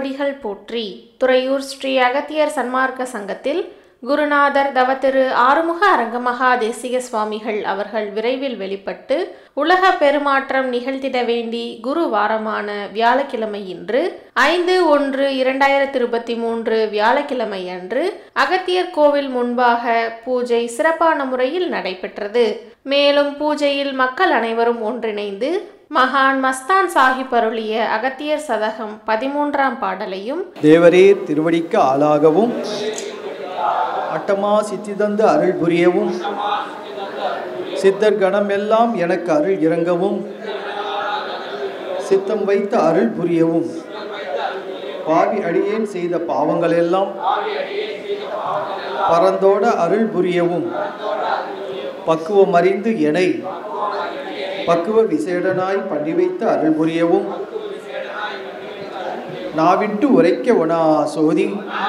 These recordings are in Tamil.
திருவடிகள் போற்றி துறையூர் ஸ்ரீ அகத்தியர் சன்மார்க்க சங்கத்தில் குருநாதர் தவத்திரு ஆறுமுக அரங்கமகா தேசிக சுவாமிகள் அவர்கள் விரைவில் வெளிப்பட்டு உலக பெருமாற்றம் நிகழ்த்திட வேண்டி குரு வாரமான வியாழக்கிழமை இன்று ஐந்து ஒன்று இரண்டாயிரத்தி இருபத்தி மூன்று வியாழக்கிழமை அன்று அகத்தியர் கோவில் முன்பாக பூஜை சிறப்பான முறையில் நடைபெற்றது மேலும் பூஜையில் மக்கள் அனைவரும் ஒன்றிணைந்து மகான் மஸ்தான் சாஹிப் அருளிய அகத்தியர் சதகம் பதிமூன்றாம் பாடலையும் தேவரே திருவடிக்கு ஆளாகவும் அட்டமா சித்தி தந்து அருள் புரியவும் சித்தர் கணம் எல்லாம் எனக்கு அருள் இறங்கவும் சித்தம் வைத்த அருள் புரியவும் பாவி அடியேன் செய்த பாவங்கள் எல்லாம் பரந்தோட அருள் புரியவும் பக்குவம் அறிந்து எனை பக்குவ விசேடனாய் பண்ணி வைத்த அருள் புரியவும் நாவிட்டு உரைக்க ஒனா சோதி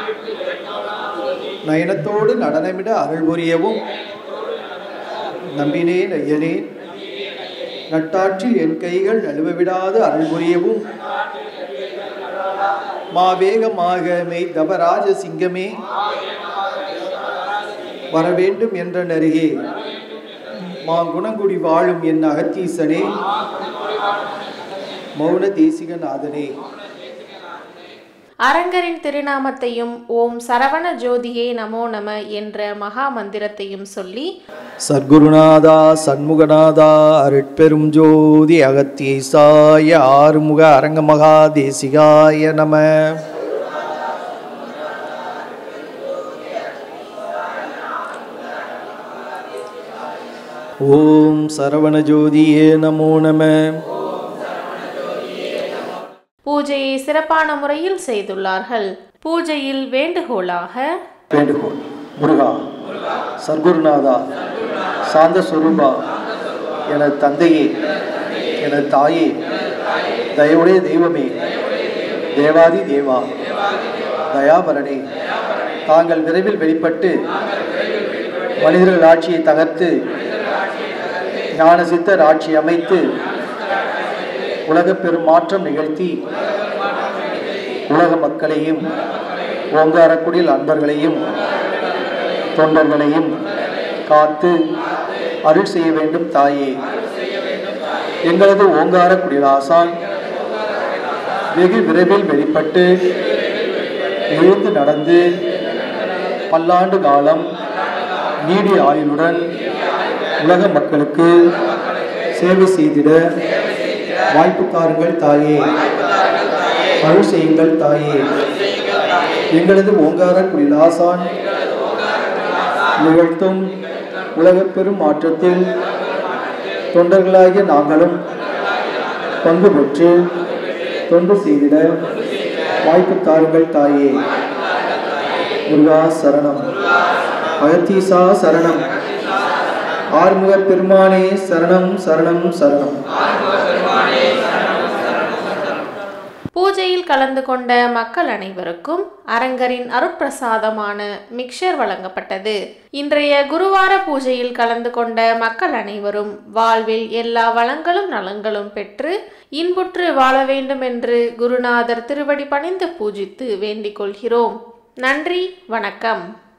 நயனத்தோடு நடனமிட அருள் புரியவும் நம்பினேன் ஐயனே நட்டாற்றில் என் கைகள் நழுவவிடாது அருள் புரியவும் மாவேகமாக மெய் தபராஜ சிங்கமே வரவேண்டும் என்ற நருகே மா குணங்குடி வாழும் என் அகத்தீசனே மௌன தேசிகநாதனே அரங்கரின் திருநாமத்தையும் ஓம் சரவண ஜோதியே நமோ நம என்ற மகா மந்திரத்தையும் சொல்லி சத்குருநாதா சண்முகநாதா அருட்பெரும் ஜோதி அகத்தீசாய ஆறுமுக அரங்கமகா தேசிகாய நம ஓம் சரவண ஜோதியே நமோ நம பூஜையை சிறப்பான முறையில் செய்துள்ளார்கள் பூஜையில் வேண்டுகோளாக வேண்டுகோள் முருகா சர்க்குருநாதா சாந்த சுரூபா எனது தந்தையே எனது தாயே தயவுடைய தெய்வமே தேவாதி தேவா தயாபரணே தாங்கள் விரைவில் வெளிப்பட்டு மனிதர்கள் ஆட்சியை தகர்த்து ஞான சித்தர் ஆட்சி அமைத்து உலகப் பெரும் மாற்றம் நிகழ்த்தி உலக மக்களையும் ஓங்காரக்குடியில் அன்பர்களையும் தொண்டர்களையும் காத்து அருள் செய்ய வேண்டும் தாயே எங்களது ஓங்கார குடிலாசான் வெகு விரைவில் வெளிப்பட்டு எழுந்து நடந்து பல்லாண்டு காலம் நீடிய ஆயுளுடன் உலக மக்களுக்கு சேவை செய்திட வாய்ப்பு தாருங்கள் தாயே அருள் செய்யுங்கள் தாயே எங்களது ஓங்கார குடிலாசான் நிகழ்த்தும் உலகப் பெரும் மாற்றத்தில் தொண்டர்களாகிய நாங்களும் பங்கு பெற்று தொண்டு செய்திட வாய்ப்பு தாருங்கள் தாயே முருகா சரணம் அகத்தீசா சரணம் ஆறுமுக பெருமானே சரணம் சரணம் சரணம் பூஜையில் கலந்து கொண்ட மக்கள் அனைவருக்கும் அரங்கரின் அருட்பிரசாதமான மிக்சர் வழங்கப்பட்டது இன்றைய குருவார பூஜையில் கலந்து கொண்ட மக்கள் அனைவரும் வாழ்வில் எல்லா வளங்களும் நலங்களும் பெற்று இன்புற்று வாழ வேண்டும் என்று குருநாதர் திருவடி பணிந்து பூஜித்து வேண்டிக் கொள்கிறோம் நன்றி வணக்கம்